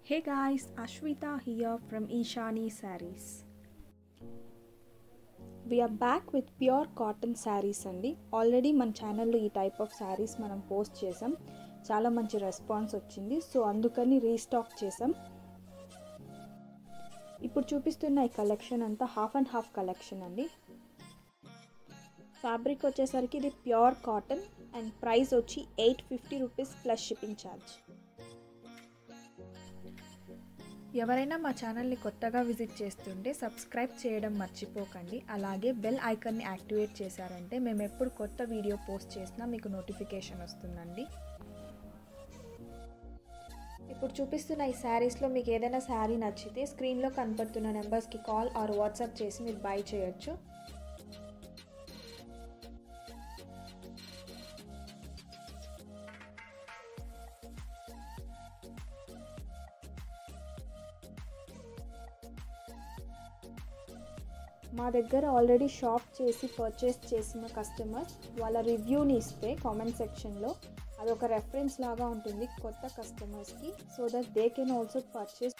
Hey guys, Ashwita here from Ishani Sarees. We're back with pure cotton sarees అండి already మన ఛానల్లో ఈ type of saris మనం post చేసాం చాలా మంచి రెస్పాన్స్ వచ్చింది సో అందుకని రీస్టాక్ చేసాం ఇప్పుడు చూపిస్తున్న ఈ కలెక్షన్ అంతా హాఫ్ అండ్ హాఫ్ కలెక్షన్ అండి ఫ్యాబ్రిక్ వచ్చేసరికి ఇది ప్యూర్ కాటన్ అండ్ ప్రైస్ వచ్చి eight fifty rupees plus shipping charge ఎవరైనా మా ఛానల్ని కొత్తగా విజిట్ చేస్తుంటే సబ్స్క్రైబ్ చేయడం మర్చిపోకండి అలాగే బెల్ ఐకాన్ని యాక్టివేట్ చేశారంటే మేము ఎప్పుడు కొత్త వీడియో పోస్ట్ చేసినా మీకు నోటిఫికేషన్ వస్తుందండి ఇప్పుడు చూపిస్తున్న ఈ శారీస్లో మీకు ఏదైనా శారీ నచ్చితే స్క్రీన్లో కనపడుతున్న నెంబర్స్కి కాల్ ఆర్ వాట్సాప్ చేసి మీరు బై చేయొచ్చు మా దగ్గర ఆల్రెడీ షాప్ చేసి పర్చేస్ చేసిన కస్టమర్స్ వాళ్ళ రివ్యూని ఇస్తే కామెంట్ సెక్షన్లో అదొక రెఫరెన్స్ లాగా ఉంటుంది కొత్త కస్టమర్స్కి so that they can also purchase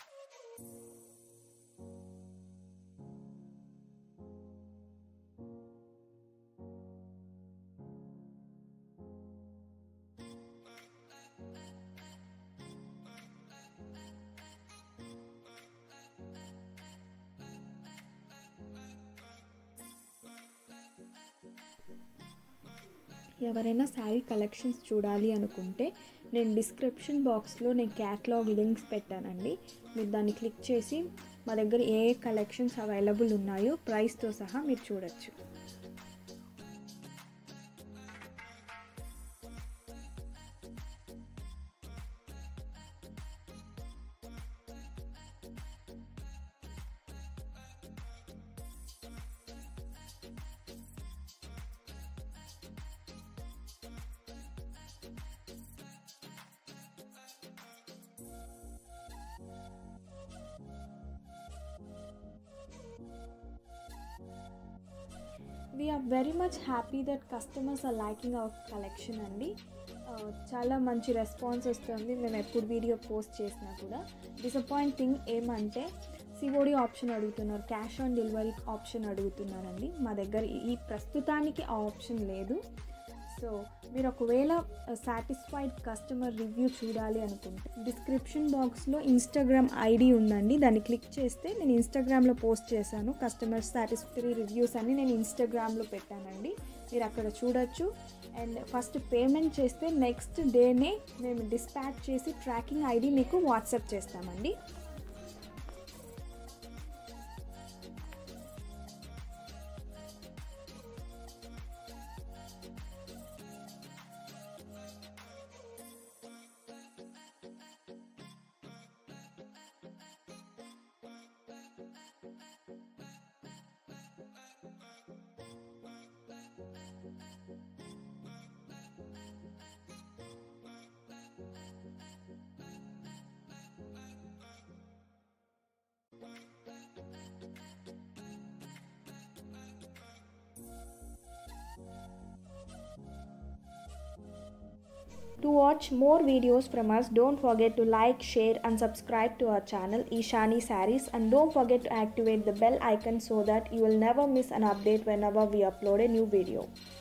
ఎవరైనా శారీ కలెక్షన్స్ చూడాలి అనుకుంటే నేను డిస్క్రిప్షన్ బాక్స్లో నేను క్యాట్లాగ్ లింక్స్ పెట్టానండి మీరు దాన్ని క్లిక్ చేసి మా దగ్గర ఏ ఏ కలెక్షన్స్ అవైలబుల్ ఉన్నాయో ప్రైస్తో సహా మీరు చూడొచ్చు we're very much happy that customers are liking our collection అండి చాలా మంచి రెస్పాన్స్ వస్తుంది మేము ఎప్పుడు వీడియో పోస్ట్ చేసినా కూడా డిసప్పాయింటింగ్ ఏమంటే సిఓడి ఆప్షన్ అడుగుతున్నారు క్యాష్ ఆన్ డెలివరీ ఆప్షన్ అడుగుతున్నారండి మా దగ్గర ఈ ప్రస్తుతానికి ఆ ఆప్షన్ లేదు సో మీరు ఒకవేళ సాటిస్ఫైడ్ కస్టమర్ రివ్యూ చూడాలి అనుకుంటే డిస్క్రిప్షన్ బాక్స్లో ఇన్స్టాగ్రామ్ ఐడి ఉందండి దాన్ని క్లిక్ చేస్తే నేను ఇన్స్టాగ్రామ్లో పోస్ట్ చేశాను కస్టమర్ సాటిస్ఫై రివ్యూస్ అన్ని నేను ఇన్స్టాగ్రామ్లో పెట్టానండి మీరు అక్కడ చూడొచ్చు అండ్ ఫస్ట్ పేమెంట్ చేస్తే నెక్స్ట్ డేనే మేము డిస్పాచ్ చేసి ట్రాకింగ్ ఐడి మీకు వాట్సాప్ చేస్తామండి To watch more videos from us, don't forget to like, share and subscribe to our channel Ishani Saris and don't forget to activate the bell icon so that you will never miss an update whenever we upload a new video.